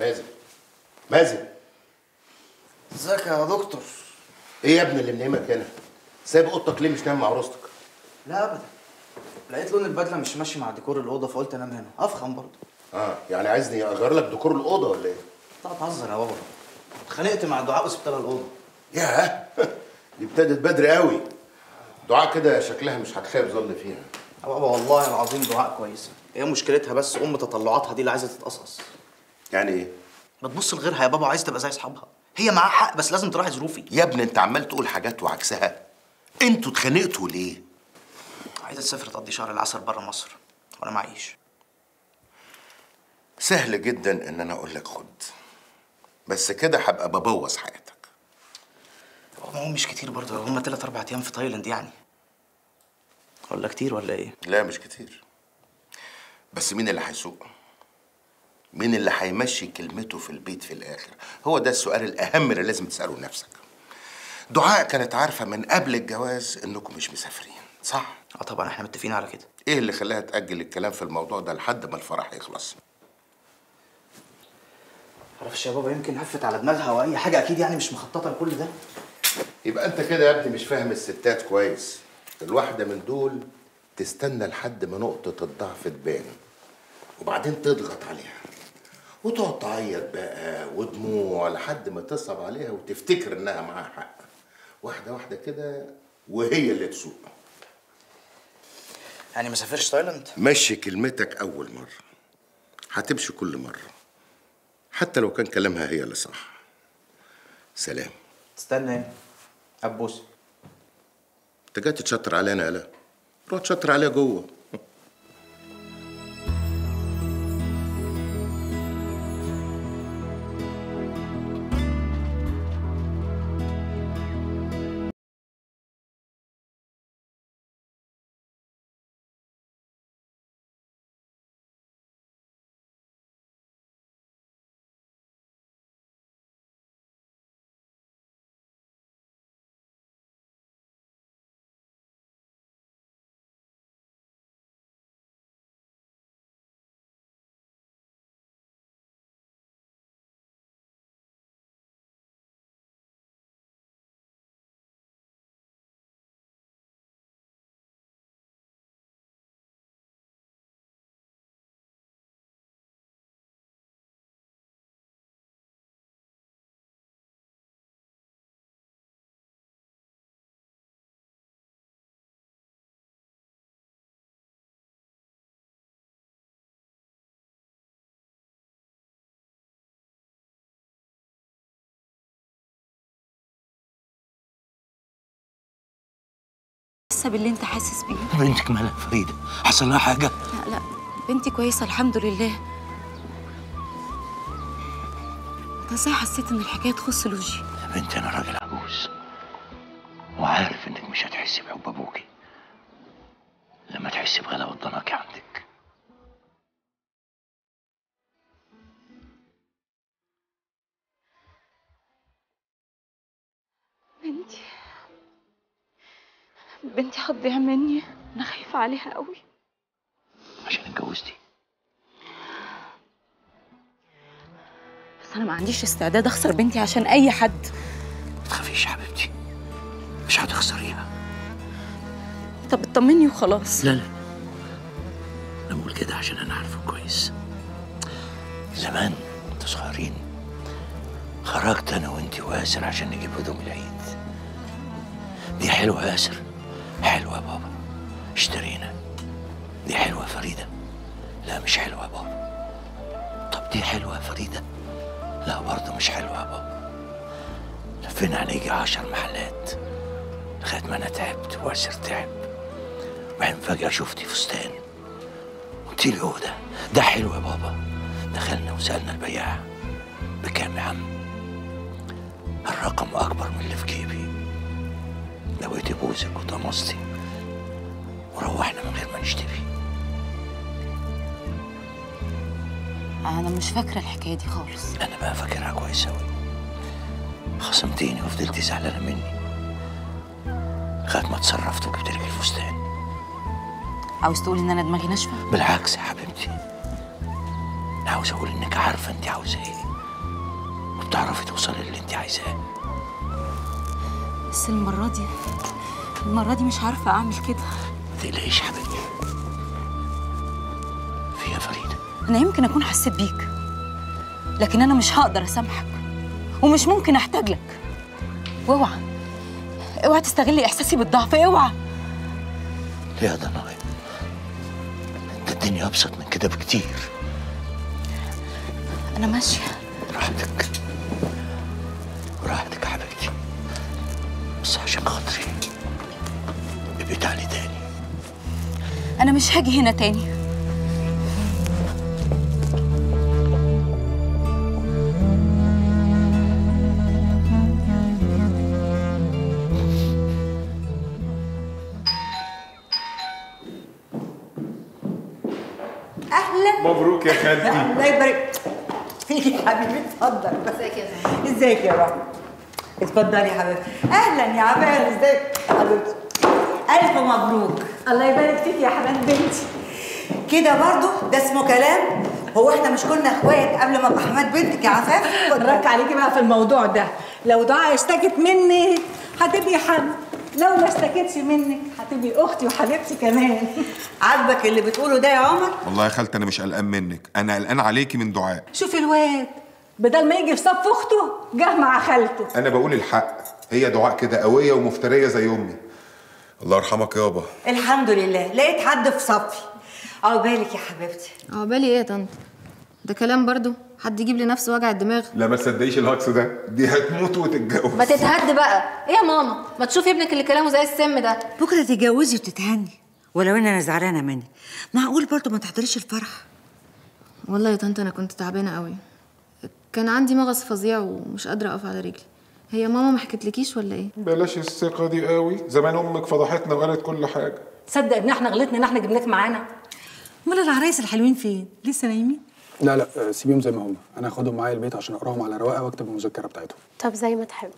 مازن مازن ازيك يا دكتور ايه يا ابني اللي منيمك هنا سايب اوضتك ليه مش نايم مع عروستك لا ابدا لقيت لون البدله مش ماشي مع ديكور الاوضه فقلت انام هنا افخم برضه اه يعني عايزني اغير لك ديكور الاوضه ولا ايه انت هتهزر يا بابا اتخانقت مع دعاء وسبت لها الاوضه ياه دي ابتدت بدري قوي دعاء كده شكلها مش هتخيب ظل فيها يا بابا والله العظيم دعاء كويسه هي مشكلتها بس ام تطلعاتها دي اللي عايزه تتقصقص يعني ايه بتبص لغيرها يا بابا عايزه تبقى زي اصحابها هي معاها حق بس لازم تراعي ظروفي يا ابني انت عمال تقول حاجات وعكسها انتوا اتخانقتوا ليه عايزه تسافر تقضي شهر العسل بره مصر وانا معيش سهل جدا ان انا اقول لك خد بس كده هبقى ببوظ حياتك هو هو مش كتير برضه هم تلات اربع ايام في تايلاند يعني ولا كتير ولا ايه لا مش كتير بس مين اللي هيسوق مين اللي هيمشي كلمته في البيت في الاخر هو ده السؤال الاهم اللي لازم تساله لنفسك دعاء كانت عارفه من قبل الجواز انكم مش مسافرين صح اه طبعا احنا متفقين على كده ايه اللي خلاها تاجل الكلام في الموضوع ده لحد ما الفرح يخلص معرفش يا بابا يمكن هفت على دماغها او اي حاجه اكيد يعني مش مخططه لكل ده يبقى انت كده يا ابني مش فاهم الستات كويس الواحده من دول تستنى لحد ما نقطه الضعف تبان وبعدين تضغط عليها وتقعد تعيط بقى ودموع لحد ما تصعب عليها وتفتكر انها معاها حق واحده واحده كده وهي اللي تسوق يعني ما سافرش تايلاند مشي كلمتك اول مره هتمشي كل مره حتى لو كان كلامها هي اللي صح سلام استنى هنا ابوس انت جاي تتشطر عليا انا لا روح تشطر عليها جوه حاسه باللي انت حاسس بيه بنتك مالها فريدة حصل لها حاجة لا لا بنتي كويسه الحمد لله انت ازاي حسيت ان الحكايه تخص لوجي يا بنتي أنا راجل عجوز وعارف إنك مش هتحسي بحب أبوكي لما تحسي بغلاوة ضناكي عندك بنتي بنتي هتضيع مني انا خايفه عليها قوي عشان اتجوزتي بس انا ما عنديش استعداد اخسر بنتي عشان اي حد ما تخافيش يا حبيبتي مش هتخسريها طب اطمني وخلاص لا لا أنا بقول كده عشان أنا عارفه كويس زمان وانتوا صغيرين خرجت أنا وأنتي وياسر عشان نجيب هدوم العيد دي حلوة يا ياسر حلوة يا بابا اشترينا دي حلوة يا فريدة لا مش حلوة يا بابا طب دي حلوة يا فريدة لا برضه مش حلوة يا بابا لفينا على يجي عشر محلات لغاية ما أنا تعبت وياسر تعب وبعدين فجأة شفتي فستان قلت لي هو ده ده حلو يا بابا دخلنا وسألنا البياع بكام يا عم الرقم أكبر من اللي في جيبي لويت بوزك وطمستي وروحنا من غير ما نشتري انا مش فاكره الحكايه دي خالص أنا بقى فاكرها كويس أوي خصمتيني وفضلتي زعلانة مني لغاية ما اتصرفت وجبت لك الفستان عاوز تقول ان انا دماغي ناشفه بالعكس يا حبيبتي أنا عاوز أقول إنك عارفة أنت عاوزة إيه وتعرفي توصلي للي انت عايزاه بس المرة دي المرة دي مش عارفة أعمل كده ما تقلقيش يا حبيبتي في يا فريده أنا يمكن أكون حسيت بيك لكن أنا مش هقدر أسامحك ومش ممكن أحتاج لك واوعى اوعى تستغلي إحساسي بالضعف اوعى ليه يا ضنايا ده الدنيا ابسط من كده بكتير أنا ماشية براحتك براحتك يا حبيبتي بس عشان خاطري ابقي تعالي تاني أنا مش هاجي هنا تاني اهلا مبروك يا خالتي الله يبارك فيك يا حبيبي اتفضل ازيك يا زلمه ازيك يا رب اتفضلي يا حبيبتي اهلا يا عبال ازيك حبيبتي الف مبروك الله يبارك فيك يا حبيبه بنتي كده برضو ده اسمه كلام هو احنا مش كنا اخوات قبل ما ابقى حماد بنتك يا عفاف رك عليكي بقى في الموضوع ده لو دعاء اشتكت منك هتبقي حد لو ما اشتكتش منك هتبقي اختي وحبيبتي كمان عاجبك اللي بتقوله ده يا عمر والله يا خالتي انا مش قلقان منك انا قلقان عليكي من دعاء شوفي الواد بدل ما يجي في صف اخته جه مع خالته انا بقول الحق هي دعاء كده قويه ومفتريه زي امي الله يرحمك يابا الحمد لله لقيت حد في صفي عقبالك يا حبيبتي عقبالي ايه يا طنط ده كلام برضو حد يجيب لنفسه وجع الدماغ لا ما تصدقيش الهجص ده دي هتموت وتتجوز ما تتهد بقى ايه يا ماما ما تشوفي ابنك اللي كلامه زي السم ده بكره تتجوزي وتتهني ولو ان انا زعلانه منك معقول برضو ما تحضريش الفرح والله يا طنط انا كنت تعبانه قوي كان عندي مغص فظيع ومش قادره اقف على رجلي هي ماما ما حكتلكيش ولا ايه بلاش الثقه دي قوي زمان امك فضحتنا وقالت كل حاجه تصدق ان احنا غلطنا ان احنا جبناك معانا امال العرايس الحلوين فين لسه نايمين لا لا آه، سيبيهم زي ما هم انا هاخدهم معايا البيت عشان اقراهم على رواقه واكتب المذكره بتاعتهم طب زي ما تحب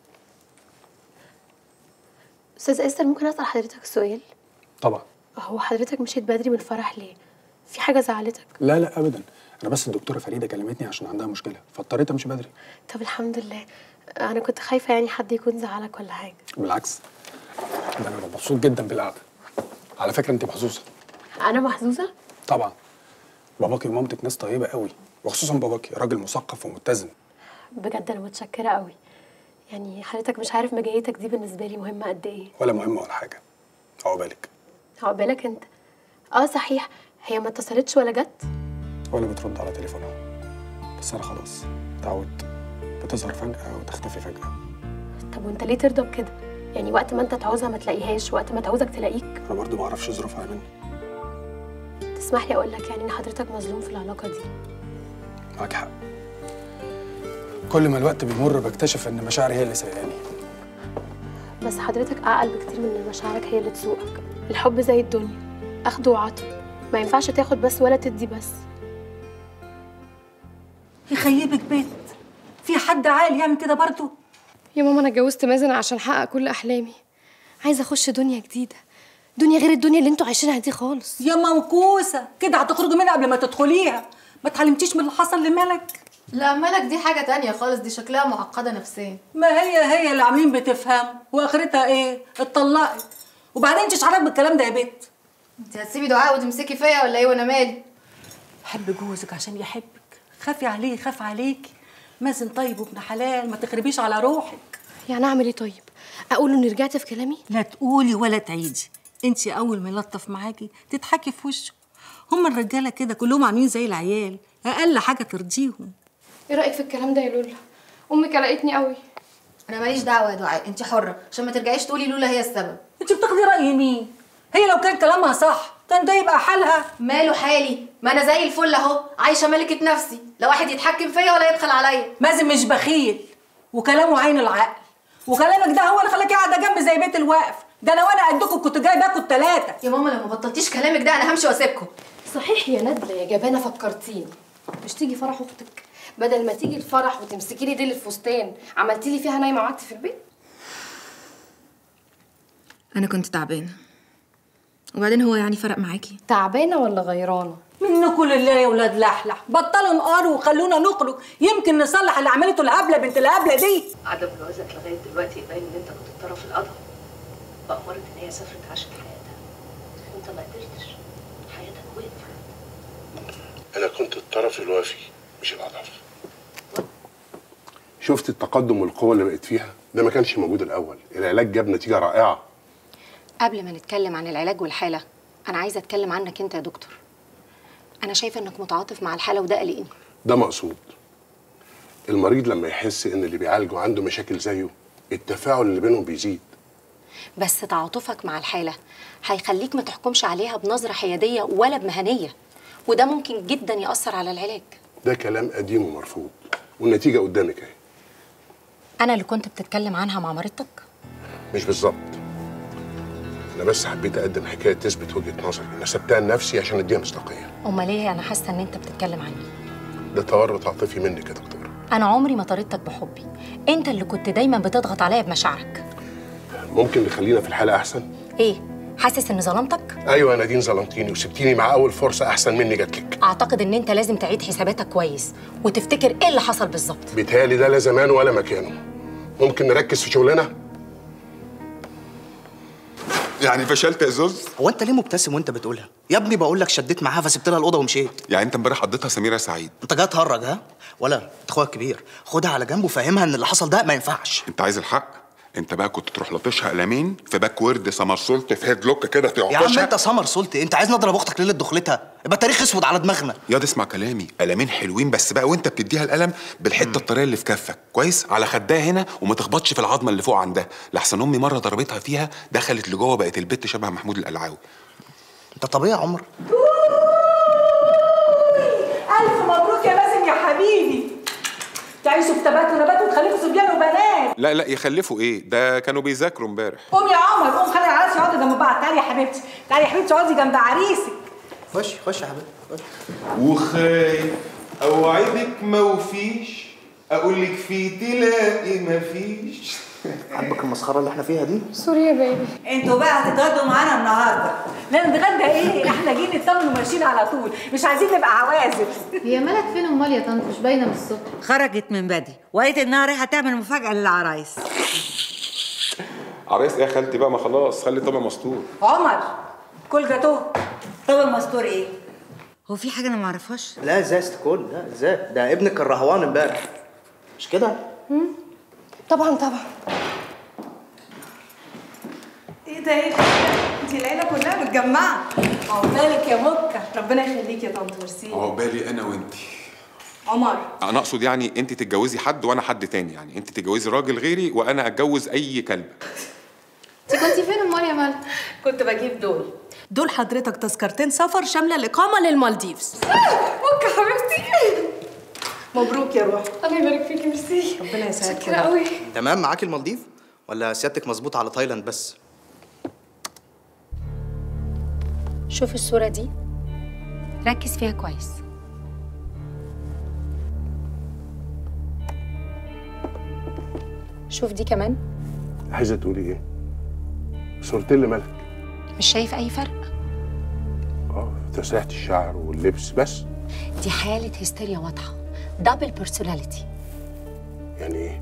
استاذ استر ممكن اسال حضرتك سؤال طبعا هو حضرتك مشيت بدري من الفرح ليه في حاجه زعلتك لا لا ابدا انا بس الدكتوره فريده كلمتني عشان عندها مشكله فاضطريت امشي بدري طب الحمد لله انا كنت خايفه يعني حد يكون زعلك ولا حاجه بالعكس ده انا مبسوط جدا بالقعده على فكره انت محظوظه انا محظوظه طبعا باباكي ومامتك ناس طيبه قوي وخصوصا باباكي راجل مثقف ومتزن بجد انا متشكره قوي يعني حضرتك مش عارف مجيتك دي بالنسبه لي مهمه قد ايه ولا مهمه ولا حاجه عقبالك عقبالك انت اه صحيح هي ما اتصلتش ولا جت ولا بترد على تليفونها بس انا خلاص اتعودت بتظهر فجاه وتختفي فجاه طب وانت ليه ترضى بكده يعني وقت ما انت تعوزها ما تلاقيهاش وقت ما تعوزك تلاقيك انا برضو ما اعرفش ظروفها مني تسمح لي اقول لك يعني ان حضرتك مظلوم في العلاقه دي معاك حق كل ما الوقت بيمر بكتشف ان مشاعري هي اللي سايقاني بس حضرتك اعقل بكتير من ان مشاعرك هي اللي تسوقك الحب زي الدنيا اخد وعطا ما ينفعش تاخد بس ولا تدي بس يخيبك بيت في حد عاقل يعمل كده برضه يا ماما انا اتجوزت مازن عشان احقق كل احلامي عايزه اخش دنيا جديده دنيا غير الدنيا اللي انتوا عايشينها دي خالص يا منكوسه كده هتخرجي منها قبل ما تدخليها ما اتعلمتيش من اللي حصل لملك لا مالك دي حاجه تانية خالص دي شكلها معقده نفسيا ما هي هي اللي عاملين بتفهم واخرتها ايه اتطلقت وبعدين انت عارف بالكلام ده يا بنت انت هتسيبي دعاء وتمسكي فيا ولا ايه وانا مالي حب جوزك عشان يحبك خافي عليه خاف عليكي مازن طيب وابن حلال ما تخربيش على روحك يعني اعمل ايه طيب اقول اني رجعت في كلامي لا تقولي ولا تعيدي انت اول ما يلطف معاكي تضحكي في وشه هما الرجاله كده كلهم عاملين زي العيال اقل حاجه ترضيهم ايه رايك في الكلام ده يا لولا امي قلقتني قوي انا ماليش دعوه يا دعاء انت حره عشان ما ترجعيش تقولي لولا هي السبب انت بتاخدي راي مين هي لو كان كلامها صح كان ده يبقى حالها ماله حالي ما انا زي الفل اهو عايشه ملكه نفسي لا واحد يتحكم فيا ولا يبخل عليا مازن مش بخيل وكلامه عين العقل وكلامك ده هو اللي خلاكي قاعده جنبي زي بيت الوقف ده لو انا قدكم كنت جايباكوا التلاته يا ماما لو ما بطلتيش كلامك ده انا همشي واسيبكم صحيح يا ندله يا جبانه فكرتيني مش تيجي فرح اختك بدل ما تيجي الفرح وتمسكي لي ديل الفستان عملتي لي فيها نايمه وقعدتي في البيت انا كنت تعبانه وبعدين هو يعني فرق معاكي تعبانه ولا غيرانه منكم لله يا ولاد لحلح بطلوا نقاروا وخلونا نخرج يمكن نصلح اللي عملته الهبله بنت الهبله دي عدم جوازك لغايه دلوقتي يبين ان انت كنت الطرف الاضعف وامرت ان هي سافرت عاشت حياتها وانت ما قدرتش حياتك وقفت انا كنت الطرف الوافي مش الاضعف شفت التقدم والقوه اللي بقت فيها ده ما كانش موجود الاول العلاج جاب نتيجه رائعه قبل ما نتكلم عن العلاج والحالة أنا عايزة أتكلم عنك أنت يا دكتور أنا شايفة إنك متعاطف مع الحالة وده قلقني ده مقصود المريض لما يحس ان اللي بيعالجه عنده مشاكل زيه التفاعل اللي بينهم بيزيد بس تعاطفك مع الحالة هيخليك ما تحكمش عليها بنظرة حيادية ولا بمهنية وده ممكن جدا يأثر على العلاج ده كلام قديم ومرفوض والنتيجه قدامك اهي أنا اللي كنت بتتكلم عنها مع مريضتك مش بالظبط انا بس حبيت اقدم حكايه تثبت وجهه نظري نسبتها لنفسي عشان اديها مصداقيه أمال ليه أنا حاسة إن أنت بتتكلم عني ده تورط عاطفي منك يا دكتور أنا عمري ما طردتك بحبي أنت اللي كنت دايما بتضغط عليا بمشاعرك ممكن نخلينا في الحاله احسن إيه حاسس إن ظلمتك ايوه يا نادين ظلمتيني وسبتيني مع اول فرصه احسن مني جات لك أعتقد إن أنت لازم تعيد حساباتك كويس وتفتكر إيه اللي حصل بالظبط بيتهيألي ده لا زمان ولا مكانه ممكن نركز في شغلنا يعني فشلت يا زوز هو انت ليه مبتسم وانت بتقولها يا ابني بقول لك شديت معاها فسبت لها الاوضه ومشيت يعني انت امبارح قضيتها سميره سعيد انت جاي تهرج ها ولا انت اخويا الكبير خدها على جنب وفهمها ان اللي حصل ده ما ينفعش انت عايز الحق انت بقى كنت تروح لطشها قلمين في باك وورد سمرسولت في هيد لوك كده يا عم تعطشها انت سمر سلطي انت عايز نضرب اختك ليله دخلتها يبقى تاريخ اسود على دماغنا ياض اسمع كلامي قلمين حلوين بس بقى وانت بتديها القلم بالحته الطريه اللي في كفك كويس على خدها هنا وما تخبطش في العظمه اللي فوق عندها لحسن امي مره ضربتها فيها دخلت لجوه بقت البت شبه محمود القلعاوي انت طبيعي يا عمر الف مبروك يا باسم يا حبيبي تعيشوا في تبات ونبات وتخلفوا صبيان وبنات لا لا يخلفوا ايه ده كانوا بيذاكروا امبارح قوم يا عمر قوم خلي العراس يقعدوا جنب بعض تعالي يا حبيبتي تعالي يا حبيبتي اقعدي جنب عريسك خش خش يا حبيبي خش وخايف اوعدك ما وفيش اقول لك في تلاقي ما فيش عاجبك المسخره اللي احنا فيها دي سوري يا بيبي انتوا بقى هتتغدوا معانا النهارده لا نتغدى ايه احنا جايين نطمن وماشيين على طول مش عايزين نبقى عوازل هي مالك فين امال يا طنط مش باينه من الصبح خرجت من بدري وقالت انها رايحه تعمل مفاجاه للعرايس عريس ايه يا خالتي بقى ما خلاص خلي طبق مستور عمر كل جاتوه طب المستور ايه هو في حاجه انا ما اعرفهاش لا ازاي استكون لا ازاي ده ابنك كان رهوان امبارح مش كده طبعا طبعا ايه ده ايه ده انت العيله كلها متجمعه عقبالك يا مكه ربنا يخليك يا طنط ميرسي عقبالي انا وانتي عمر انا اقصد يعني انت تتجوزي حد وانا حد تاني يعني انت تتجوزي راجل غيري وانا اتجوز اي كلب انت كنتي فين امال يا مال كنت بجيب دول دول حضرتك تذكرتين سفر شامله الاقامه للمالديفز مكه حبيبتي مبروك يا روح الله يبارك فيكي ميرسي ربنا يسعدك شكرا قوي تمام معاكي المالديف ولا سيادتك مظبوط على تايلاند بس شوف الصورة دي ركز فيها كويس شوف دي كمان عايزه تقولي ايه صورتين لملك مش شايف أي فرق اه تسريحه الشعر واللبس بس دي حالة هستيريا واضحة دبل بيرسوناليتي يعني ايه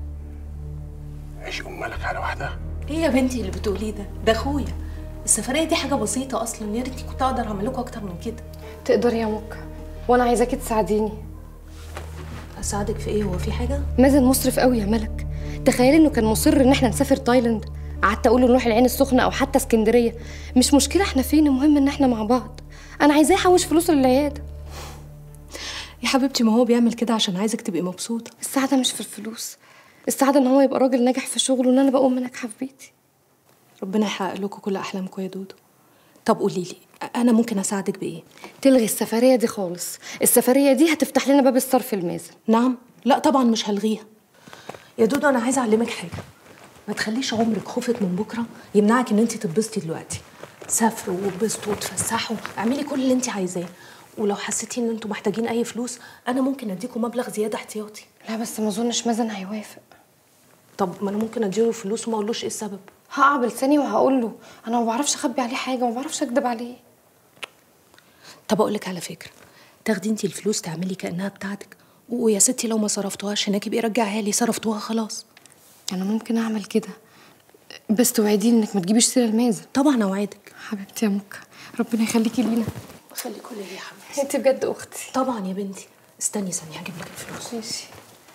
عيش ملك على واحده ايه يا بنتي اللي بتقوليه ده ده اخويا السفريه دي حاجه بسيطه اصلا يا ريتني كنت اقدر اعمل لكم اكتر من كده تقدري يا مكة وانا عايزاكي تساعديني اساعدك في ايه هو في حاجه مازن مصرف قوي يا ملك تخيلي انه كان مصر ان احنا نسافر تايلاند قعدت اقول له نروح العين السخنه او حتى اسكندريه مش مشكله احنا فين المهم ان احنا مع بعض انا عايزاه يحوش فلوسه للعياده يا حبيبتي ما هو بيعمل كده عشان عايزك تبقي مبسوطه السعاده مش في الفلوس السعاده ان هو يبقى راجل ناجح في شغله وان انا بقوم ناجحه في بيتي ربنا يحقق لكم كل احلامكم يا دودو طب قولي لي انا ممكن اساعدك بايه تلغي السفريه دي خالص السفريه دي هتفتح لنا باب الصرف المازن نعم لا طبعا مش هلغيها يا دودو انا عايزه اعلمك حاجه ما تخليش عمرك خوفك من بكره يمنعك ان انت تتبسطي دلوقتي سافروا واتبسطوا وتفسحوا اعملي كل اللي انت عايزاه ولو حسيتي ان انتوا محتاجين اي فلوس انا ممكن اديكم مبلغ زياده احتياطي لا بس ما اظنش مازن هيوافق طب ما انا ممكن اديله فلوس وما اقولوش ايه السبب هقع بلساني وهقول له انا ما بعرفش اخبي عليه حاجه ما بعرفش اكدب عليه طب اقول لك على فكره تاخدي انت الفلوس تعملي كانها بتاعتك ويا ستي لو ما صرفتوهاش هناك يبقى رجعها لي صرفتوها خلاص انا ممكن اعمل كده بس توعديني انك ما تجيبيش سيره المازن طبعا اوعدك حبيبتي يا مكة ربنا يخليكي لينا خليكوا ليا يا حبيبتي انت بجد اختي طبعا يا بنتي استني ثانيه هجيب لك الفلوس ماشي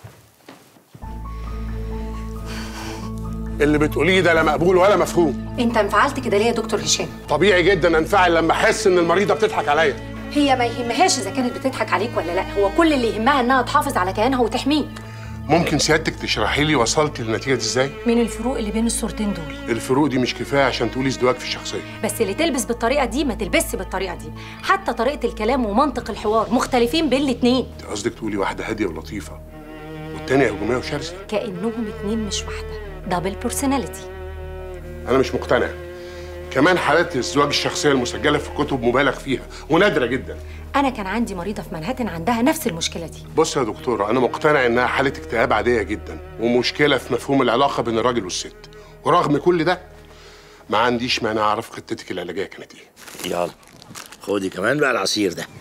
اللي بتقوليه ده لا مقبول ولا مفهوم انت انفعلت كده ليه يا دكتور هشام طبيعي جدا انفعل لما احس ان المريضه بتضحك عليا هي ما يهمهاش اذا كانت بتضحك عليك ولا لا هو كل اللي يهمها انها تحافظ على كيانها وتحميه ممكن سيادتك تشرحي لي وصلت للنتيجه دي ازاي من الفروق اللي بين الصورتين دول الفروق دي مش كفايه عشان تقولي ازدواج في الشخصيه بس اللي تلبس بالطريقه دي ما تلبسش بالطريقه دي حتى طريقه الكلام ومنطق الحوار مختلفين بين الاتنين انت قصدك تقولي واحده هاديه ولطيفه والتانيه هجوميه وشرسه كانهم اتنين مش واحده دبل بيرسوناليتي انا مش مقتنع كمان حالات الازدواج الشخصيه المسجله في الكتب مبالغ فيها ونادره جدا انا كان عندي مريضه في منهاتن عندها نفس المشكله دي بص يا دكتوره انا مقتنع انها حاله اكتئاب عاديه جدا ومشكله في مفهوم العلاقه بين الراجل والست ورغم كل ده ما عنديش مانع اعرف خطتك العلاجيه كانت ايه يلا خدي كمان بقى العصير ده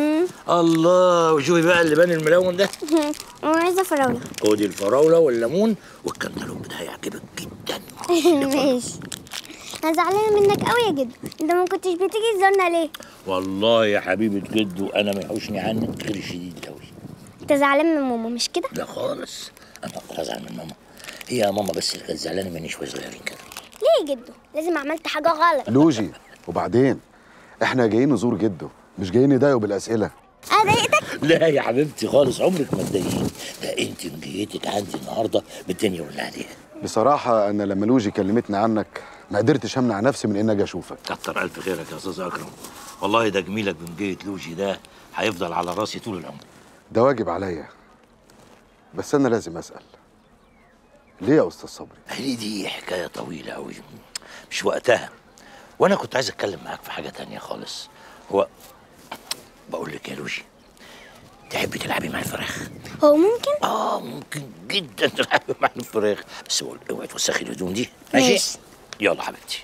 الله وشوفي بقى اللبان الملون ده انا عايزه فراوله خدي الفراوله والليمون والكنتالوب ده هيعجبك جدا ماشي انا زعلانه منك قوي يا جدو انت ما كنتش بتيجي تزورنا ليه والله يا حبيبه جدو انا ما يحوشني عنك غير شديد قوي انت زعلان من ماما مش كده لا خالص انا اقدر ازعل من ماما هي يا ماما بس اللي كانت زعلانه مني شويه صغيرين كده ليه يا جدو لازم عملت حاجه غلط لوجي وبعدين احنا جايين نزور جده مش جايين نضايقه بالاسئله انا ضايقتك لا يا حبيبتي خالص عمرك ما تضايقيني ده انت مجيتك عندي النهارده بالدنيا واللي عليها بصراحه انا لما لوجي كلمتني عنك ما قدرتش امنع نفسي من ان اجي اشوفك كتر الف خيرك يا استاذ اكرم والله ده جميلك بمجيه لوجي ده هيفضل على راسي طول العمر ده واجب عليا بس انا لازم اسال ليه يا استاذ صبري هي دي حكايه طويله قوي مش وقتها وانا كنت عايز اتكلم معاك في حاجه تانية خالص هو بقول لك يا لوجي تحبي تلعبي مع الفراخ هو ممكن اه ممكن جدا تلعبي مع الفراخ بس بقول اوعي توسخي الهدوم دي ماشي ماشي. يلا حبيبتي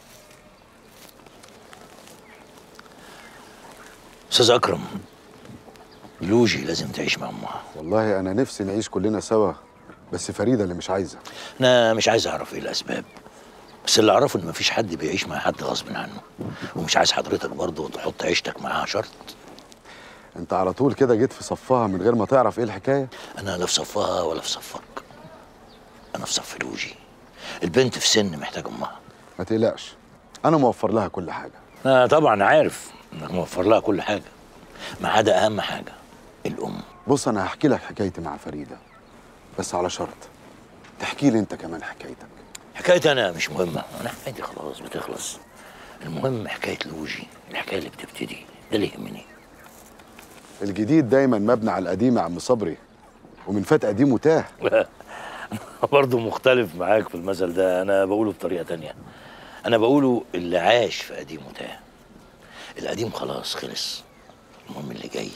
استاذ اكرم لوجي لازم تعيش مع امها والله انا نفسي نعيش كلنا سوا بس فريده اللي مش عايزه انا مش عايز اعرف ايه الاسباب بس اللي اعرفه ان مفيش حد بيعيش مع حد غصب عنه ومش عايز حضرتك برضه تحط عيشتك معاها شرط انت على طول كده جيت في صفها من غير ما تعرف ايه الحكايه انا لا في صفها ولا في صفك انا في صف لوجي البنت في سن محتاجه امها ما تقلقش انا موفر لها كل حاجه انا طبعا عارف انك موفر لها كل حاجه ما عدا اهم حاجه الام بص انا هحكي لك حكايتي مع فريده بس على شرط تحكي لي انت كمان حكايتك حكايتي انا مش مهمه انا حكايتي خلاص بتخلص المهم حكايه لوجي الحكايه اللي بتبتدي ده اللي يهمني الجديد دايما مبني على القديم يا عم صبري ومن فات قديم وتاه برضه مختلف معاك في المثل ده انا بقوله بطريقه تانية انا بقوله اللي عاش في قديم وتاه القديم خلاص خلص المهم اللي جاي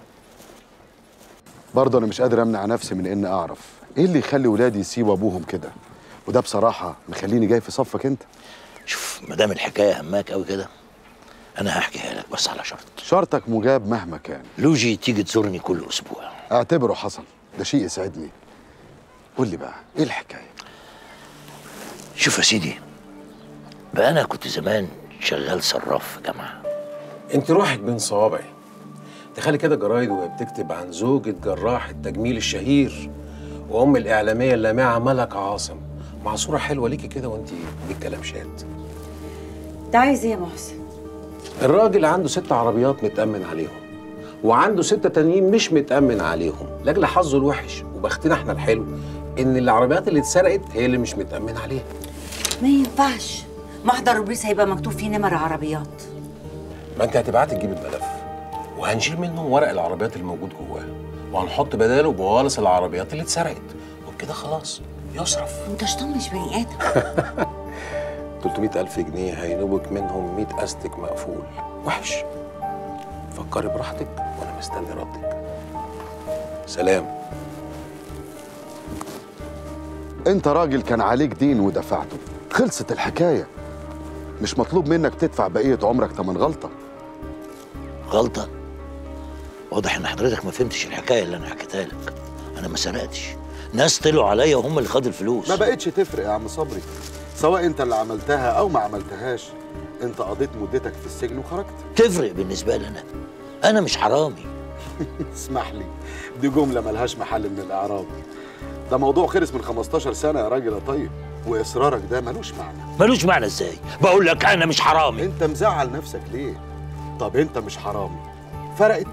برضه انا مش قادر امنع نفسي من ان اعرف ايه اللي يخلي ولادي يسيبوا ابوهم كده وده بصراحه مخليني جاي في صفك انت شوف ما دام الحكايه هماك قوي كده انا هحكيها لك بس على شرط شرطك مجاب مهما كان لوجي تيجي تزورني كل اسبوع اعتبره حصل ده شيء يسعدني قول لي بقى ايه الحكايه شوف يا سيدي بقى انا كنت زمان شغال صراف في جامعه انت روحك بين صوابعي تخيلي كده جرايد وهي بتكتب عن زوجة جراح التجميل الشهير وام الاعلاميه اللامعه ملك عاصم مع صوره حلوه ليكي كده وانت بالكلام شاد انت عايز ايه يا محسن؟ الراجل عنده ست عربيات متأمن عليهم وعنده ستة تانيين مش متأمن عليهم لأجل حظه الوحش وبختنا احنا الحلو إن العربيات اللي اتسرقت هي اللي مش متأمن عليها ما ينفعش محضر البوليس هيبقى مكتوب فيه نمر عربيات ما انت هتبعتي تجيب الملف وهنشيل منه ورق العربيات الموجود جواه وهنحط بداله بوالص العربيات اللي اتسرقت وبكده خلاص يصرف انت شطان مش بني ادم 300 ألف جنيه هينوبك منهم 100 أستك مقفول وحش فكري براحتك وأنا مستني ردك سلام انت راجل كان عليك دين ودفعته خلصت الحكايه مش مطلوب منك تدفع بقيه عمرك تمن غلطه غلطة واضح ان حضرتك ما فهمتش الحكاية اللي انا حكيتها لك انا ما سرقتش ناس طلعوا عليا وهم اللي خدوا الفلوس ما بقتش تفرق يا عم صبري سواء انت اللي عملتها او ما عملتهاش انت قضيت مدتك في السجن وخرجت تفرق بالنسبة لي انا انا مش حرامي اسمح لي دي جمله ملهاش محل من الاعراب ده موضوع خلص من 15 سنه يا راجل يا طيب واصرارك ده ملوش معنى ملوش معنى ازاي بقول لك انا مش حرامي انت مزعل نفسك ليه طب انت مش حرامي فرقت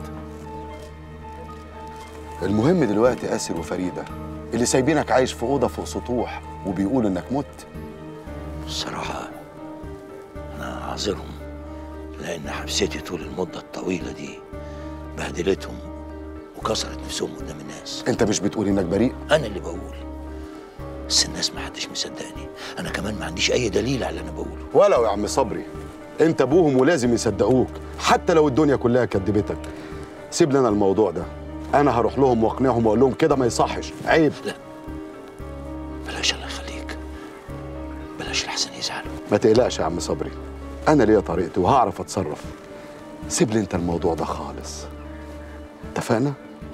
المهم دلوقتي اسر وفريده اللي سايبينك عايش في اوضه فوق سطوح وبيقولوا انك مت الصراحة انا عذرهم لان حبستي طول المدة الطويلة دي بهدلتهم وكسرت نفسهم قدام الناس انت مش بتقول انك بريء انا اللي بقول بس الناس ما حدش مصدقني انا كمان ما عنديش اي دليل على اللي انا بقوله ولو يا عم صبري انت ابوهم ولازم يصدقوك حتى لو الدنيا كلها كدبتك سيب لنا الموضوع ده انا هروح لهم واقنعهم واقول لهم كده ما يصحش عيب لا بلاش الله يخليك بلاش لحسن يزعلوا ما تقلقش يا عم صبري انا ليا طريقتي وهعرف اتصرف سيب لي انت الموضوع ده خالص اتفقنا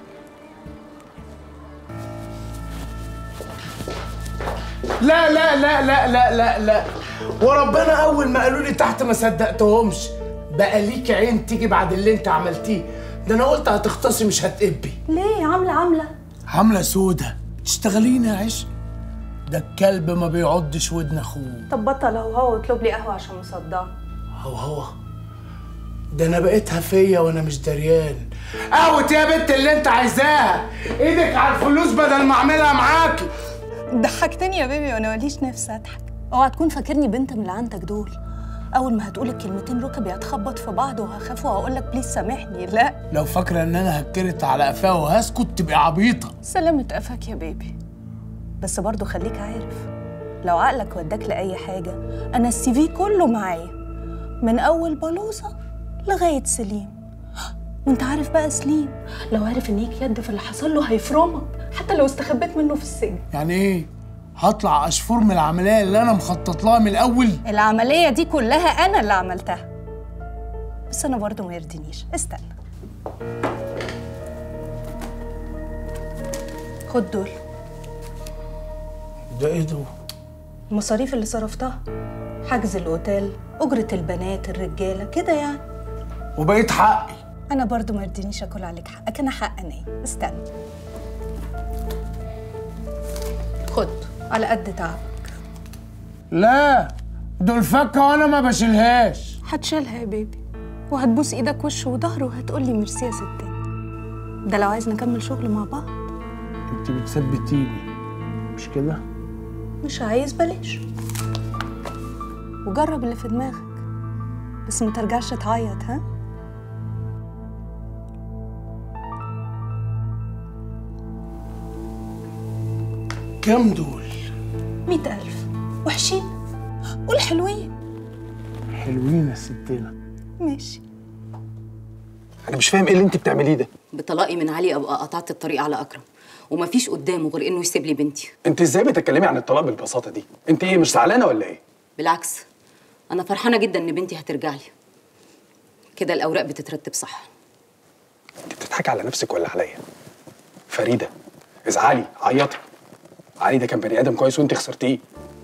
لا لا لا لا لا لا لا وربنا اول ما قالوا لي تحت ما صدقتهمش بقى ليك عين تيجي بعد اللي انت عملتيه ده انا قلت هتختصي مش هتقبي ليه عامله عامله عامله سودة تشتغليني يا عش ده الكلب ما بيعضش ودن اخوه طب بطل هو هو واطلب لي قهوه عشان مصدعه هو هو ده انا بقيتها فيا وانا مش دريان قهوة يا بنت اللي انت عايزاها ايدك على الفلوس بدل ما اعملها معاكي ضحكتني يا بيبي وانا ماليش نفسي اضحك اوعى تكون فاكرني بنت من اللي عندك دول اول ما هتقول الكلمتين ركبي هتخبط في بعض وهخاف وهقول لك بليز سامحني لا لو فاكرة ان انا هكرت على قفاه وهسكت تبقى عبيطة سلامة قفاك يا بيبي بس برضو خليك عارف لو عقلك وداك لأي حاجة أنا السي في كله معايا من أول بلوزة لغاية سليم وانت عارف بقى سليم لو عارف ان ليك يد في اللي حصل له هيفرمك حتى لو استخبيت منه في السجن يعني ايه هطلع اشفور من العملية اللي انا مخطط لها من الاول العملية دي كلها أنا اللي عملتها بس أنا برضو ما يرضينيش استنى خد دول ده ايه ده المصاريف اللي صرفتها حجز الأوتيل أجرة البنات الرجالة كده يعني وبقيت حقي أنا برضو ما يرضينيش أكل عليك حقك أنا حقانية استنى خد على قد تعبك لا دول فكة وانا ما بشيلهاش هتشيلها يا بيبي وهتبوس ايدك وش وظهر وهتقولي ميرسي يا ستي ده لو عايز نكمل شغل مع بعض انت بتثبتيني مش كده مش عايز بلاش وجرب اللي في دماغك بس ما ترجعش تعيط ها كام دول مئة ألف وحشين قول حلوين حلوين يا ستنا ماشي انا مش فاهم ايه اللي انت بتعمليه ده بطلاقي من علي ابقى قطعت الطريق على اكرم ومفيش قدامه غير انه يسيب لي بنتي انت ازاي بتتكلمي عن الطلاق بالبساطه دي انت ايه مش زعلانه ولا ايه بالعكس انا فرحانه جدا ان بنتي هترجع لي كده الاوراق بتترتب صح انت بتضحكي على نفسك ولا عليا فريده ازعلي عيطي علي ده كان بني ادم كويس وانت خسرتيه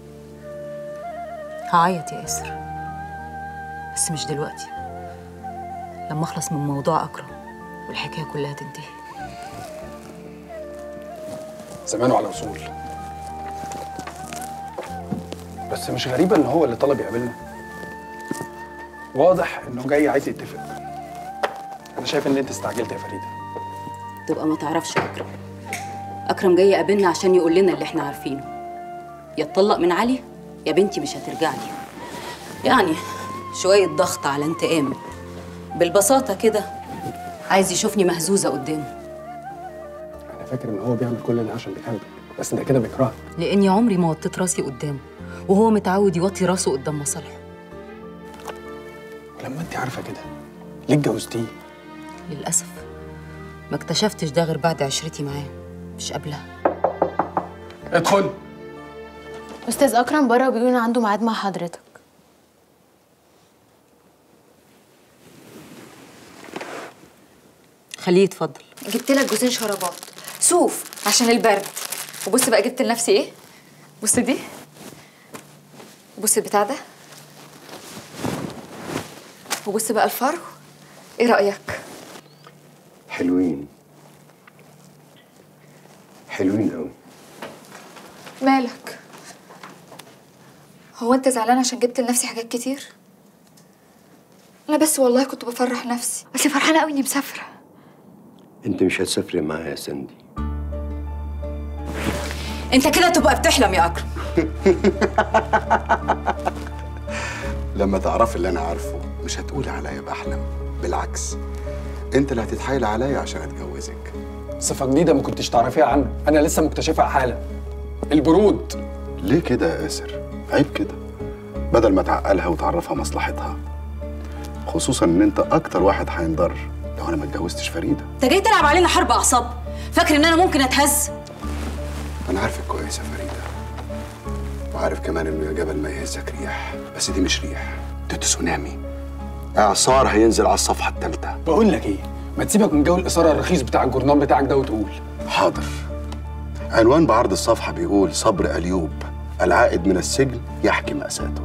هعيط يا ياسر بس مش دلوقتي لما اخلص من موضوع اكرم والحكايه كلها تنتهي زمانه على وصول بس مش غريبه ان هو اللي طلب يقابلنا واضح انه جاي عايز يتفق انا شايف ان انت استعجلت يا فريده تبقى ما تعرفش اكرم اكرم جاي يقابلنا عشان يقول لنا اللي احنا عارفينه يا اتطلق من علي يا بنتي مش هترجع لي يعني شويه ضغط على انتقام بالبساطه كده عايز يشوفني مهزوزه قدامه انا فاكر ان هو بيعمل كل ده عشان بيحبك بس ده كده بيكرهك لاني عمري ما وطيت راسي قدامه وهو متعود يوطي راسه قدام مصالحه ولما انت عارفه كده ليه اتجوزتيه للاسف ما اكتشفتش ده غير بعد عشرتي معاه مش قبلها ادخل استاذ اكرم بره بيقول ان عنده ميعاد مع حضرتك خليه يتفضل جبت لك جوزين شرابات صوف عشان البرد وبص بقى جبت لنفسي ايه بص دي بص البتاع ده وبص بقى الفرو ايه رايك حلوين حلوين قوي مالك هو انت زعلان عشان جبت لنفسي حاجات كتير انا بس والله كنت بفرح نفسي بس فرحانه قوي اني مسافره انت مش هتسافري معايا يا سندي انت كده تبقى بتحلم يا اكرم لما تعرفي اللي انا عارفه مش هتقولي عليا بحلم بالعكس انت اللي هتتحايل عليا عشان اتجوزك صفة جديدة ما كنتش تعرفيها عنه أنا لسه مكتشفها حالا البرود ليه كده يا ياسر عيب كده بدل ما تعقلها وتعرفها مصلحتها خصوصا ان انت اكتر واحد هينضر لو انا ما اتجوزتش فريده انت جاي تلعب علينا حرب اعصاب فاكر ان انا ممكن اتهز انا عارفك كويس يا فريده وعارف كمان انه يا جبل ما يهزك ريح بس دي مش ريح دي تسونامي اعصار هينزل على الصفحه الثالثه بقول لك إيه ما تسيبك من جو الإثارة الرخيص بتاع الجورنال بتاعك ده وتقول حاضر عنوان بعرض الصفحه بيقول صبر ايوب العائد من السجن يحكي مأساته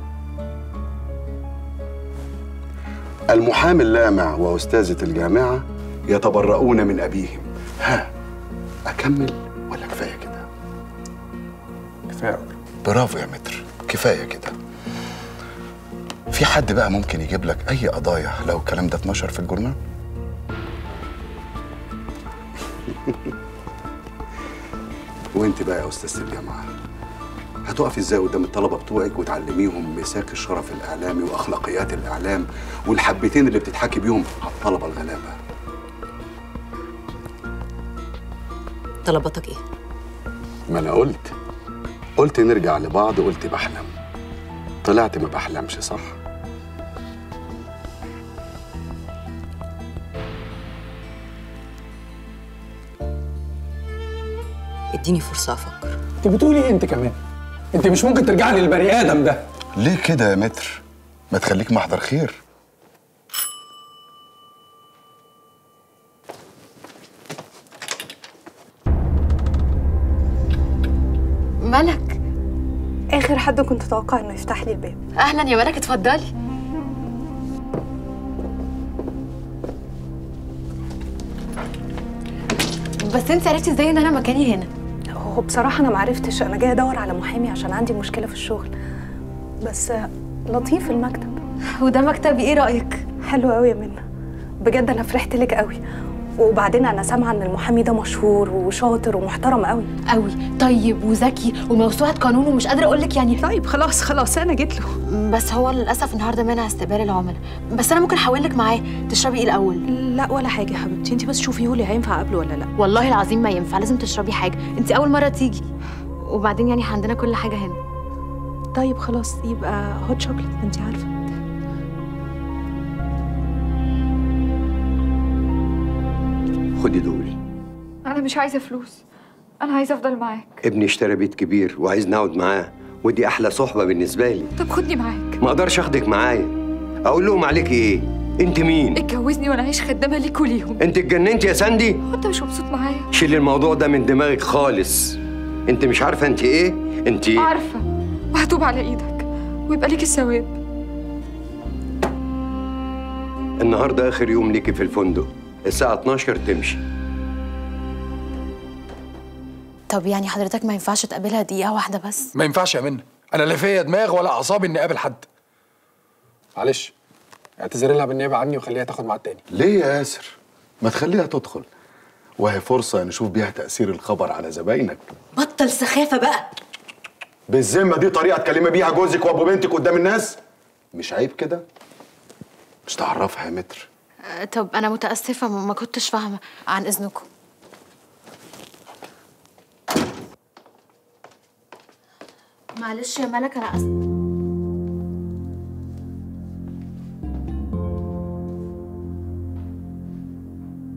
المحامي اللامع وأستاذة الجامعة يتبرؤون من أبيهم ها أكمل ولا كفاية كده؟ كفاية برافو يا متر كفاية كده في حد بقى ممكن يجيب لك أي قضايا لو الكلام ده اتنشر في الجورنال؟ وانت بقى يا أستاذة الجامعة هتقف ازاي قدام الطلبه بتوعك وتعلميهم ميثاق الشرف الاعلامي واخلاقيات الاعلام والحبتين اللي بتضحكي بيهم على الطلبه الغلابه طلباتك ايه ما انا قلت قلت نرجع لبعض قلت بحلم طلعت ما بحلمش صح اديني فرصه افكر أنت بتقولي إيه أنت كمان أنت مش ممكن ترجعني للبني آدم ده ليه كده يا متر ما تخليك محضر خير ملك اخر حد كنت اتوقع انه يفتح لي الباب اهلا يا ملك اتفضلي بس انت عرفتي ازاي ان انا مكاني هنا هو بصراحه انا معرفتش انا جايه ادور على محامي عشان عندي مشكله في الشغل بس لطيف المكتب وده مكتبي ايه رايك حلو قوي يا منى بجد انا فرحت لك قوي وبعدين انا سامعه ان المحامي ده مشهور وشاطر ومحترم قوي قوي طيب وذكي وموسوعه قانون ومش قادره اقول لك يعني طيب خلاص خلاص انا جيت له بس هو للاسف النهارده منع استقبال العملاء بس انا ممكن احول لك معاه تشربي ايه الاول لا ولا حاجه يا حبيبتي انت بس شوفي يولي هينفع قبله ولا لا والله العظيم ما ينفع لازم تشربي حاجه انت اول مره تيجي وبعدين يعني عندنا كل حاجه هنا طيب خلاص يبقى هوت شوكليت انت عارفه خدي دول انا مش عايزه فلوس انا عايزه افضل معاك ابني اشترى بيت كبير وعايز نقعد معاه ودي احلى صحبه بالنسبه لي طب خدني معاك ما اقدرش اخدك معايا اقول لهم عليكي ايه انت مين اتجوزني وانا عايش خدامه ليك وليهم انت اتجننتي يا ساندي هو انت مش مبسوط معايا شيل الموضوع ده من دماغك خالص انت مش عارفه انت ايه انت عارفه وهتوب على ايدك ويبقى ليك الثواب النهارده اخر يوم ليكي في الفندق الساعه 12 تمشي طب يعني حضرتك ما ينفعش تقابلها دقيقه واحده بس ما ينفعش يا منى أنا لا فيا دماغ ولا أعصاب إني أقابل حد معلش اعتذري لها بالنيابة عني وخليها تاخد مع التاني ليه يا ياسر ما تخليها تدخل وهي فرصه نشوف بيها تاثير الخبر على زباينك بطل سخافه بقى بالذمه دي طريقه تكلمي بيها جوزك وابو بنتك قدام الناس مش عيب كده مش تعرفها يا متر آه، طب انا متاسفه ما ما كنتش فاهمه عن اذنكم معلش يا ملك انا اسف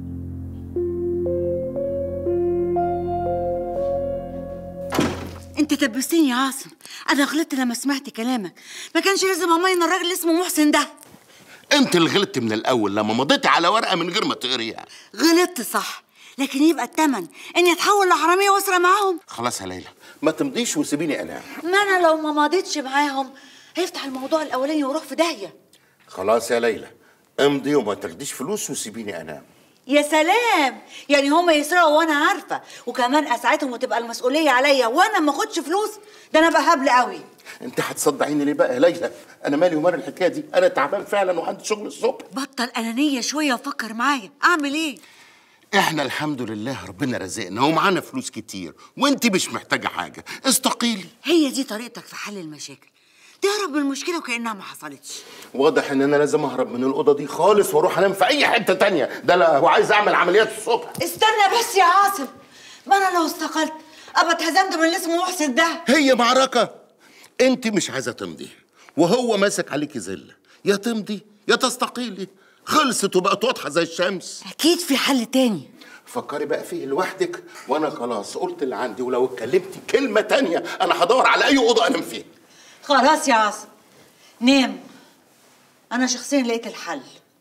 انت انت تبستني يا عاصم انا غلطت لما سمعت كلامك ما كانش لازم امين الراجل اللي اسمه محسن ده انت اللي غلطت من الاول لما مضيتي على ورقه من غير ما تقريها غلطت صح لكن يبقى التمن اني اتحول لحراميه واسرى معاهم خلاص يا ليلى ما تمضيش وسيبيني انام ما انا لو ما مضيتش معاهم هيفتح الموضوع الاولاني ويروح في داهيه خلاص يا ليلى امضي وما تاخديش فلوس وسيبيني انام يا سلام يعني هما يسرقوا وانا عارفه وكمان اساعدهم وتبقى المسؤوليه عليا وانا ما اخدش فلوس ده انا بهبل قوي انت هتصدعيني ليه بقى يا ليلى انا مالي ومال الحكايه دي انا تعبان فعلا وعندي شغل الصبح بطل انانيه شويه وفكر معايا اعمل ايه احنا الحمد لله ربنا رزقنا ومعانا فلوس كتير وانت مش محتاجه حاجه استقيلي هي دي طريقتك في حل المشاكل تهرب من المشكله وكانها ما حصلتش واضح ان انا لازم اهرب من الاوضه دي خالص واروح انام في اي حته تانية ده لا هو عايز اعمل عمليات الصبح استنى بس يا عاصم ما انا لو استقلت ابقى اتهزمت من اللي اسمه محسن ده هي معركه انت مش عايزه تمضي وهو ماسك عليكي زله يا تمضي يا تستقيلي خلصت وبقت واضحه زي الشمس اكيد في حل تاني فكري بقى فيه لوحدك وانا خلاص قلت اللي عندي ولو اتكلمتي كلمه تانية انا هدور على اي اوضه انام فيها خلاص يا عاصم نام انا شخصيا لقيت الحل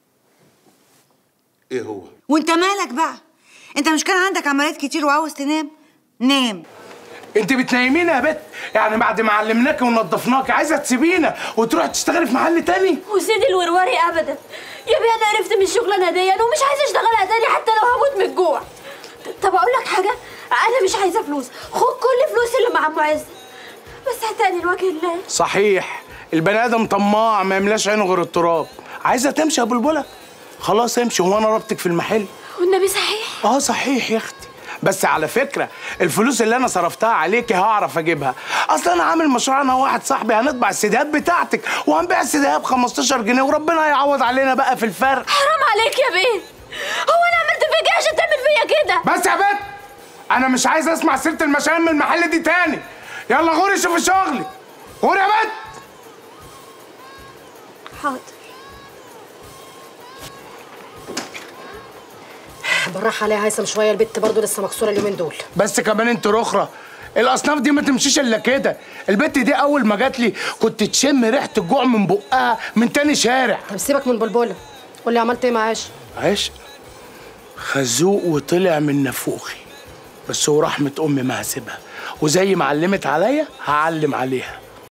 ايه هو وانت مالك بقى انت مش كان عندك عمليات كتير وعاوز تنام نام انت بتنيمينا يا بت يعني بعد ما علمناكي ونضفناكي عايزه تسيبينا وتروحي تشتغلي في محل تاني وسيدي الوروري ابدا يا بيه انا عرفت من الشغلانه دي ومش عايزه اشتغلها تاني حتى لو هموت من الجوع طب اقول لك حاجه انا مش عايزه فلوس خد كل فلوسي اللي مع ام عز بس هتاني لوجه الله صحيح البني ادم طماع ما يملاش عينه غير التراب عايزه تمشي يا بلبله خلاص امشي هو انا ربطك في المحل والنبي صحيح اه صحيح يا اختي بس على فكره الفلوس اللي انا صرفتها عليكي هعرف اجيبها اصل انا عامل مشروع انا وواحد صاحبي هنطبع السيديهات بتاعتك وهنبيع السيديهات ب 15 جنيه وربنا هيعوض علينا بقى في الفرق حرام عليك يا بيه هو انا عملت فيك ايه عشان تعمل فيا كده بس يا بنت انا مش عايز اسمع سيره المشايين من المحل دي تاني يلا غوري شوفي شغلك غوري يا بنت حاضر بالراحه عليها هيثم شويه البت برضه لسه مكسوره اليومين دول بس كمان انت رخرة الاصناف دي ما تمشيش الا كده البت دي اول ما جات لي كنت تشم ريحه الجوع من بقها من تاني شارع طب سيبك من بلبله قول لي عملت ايه مع عاش عايش خازوق وطلع من نافوخي بس ورحمة أمي ما هسيبها وزي ما علمت عليا هعلم عليها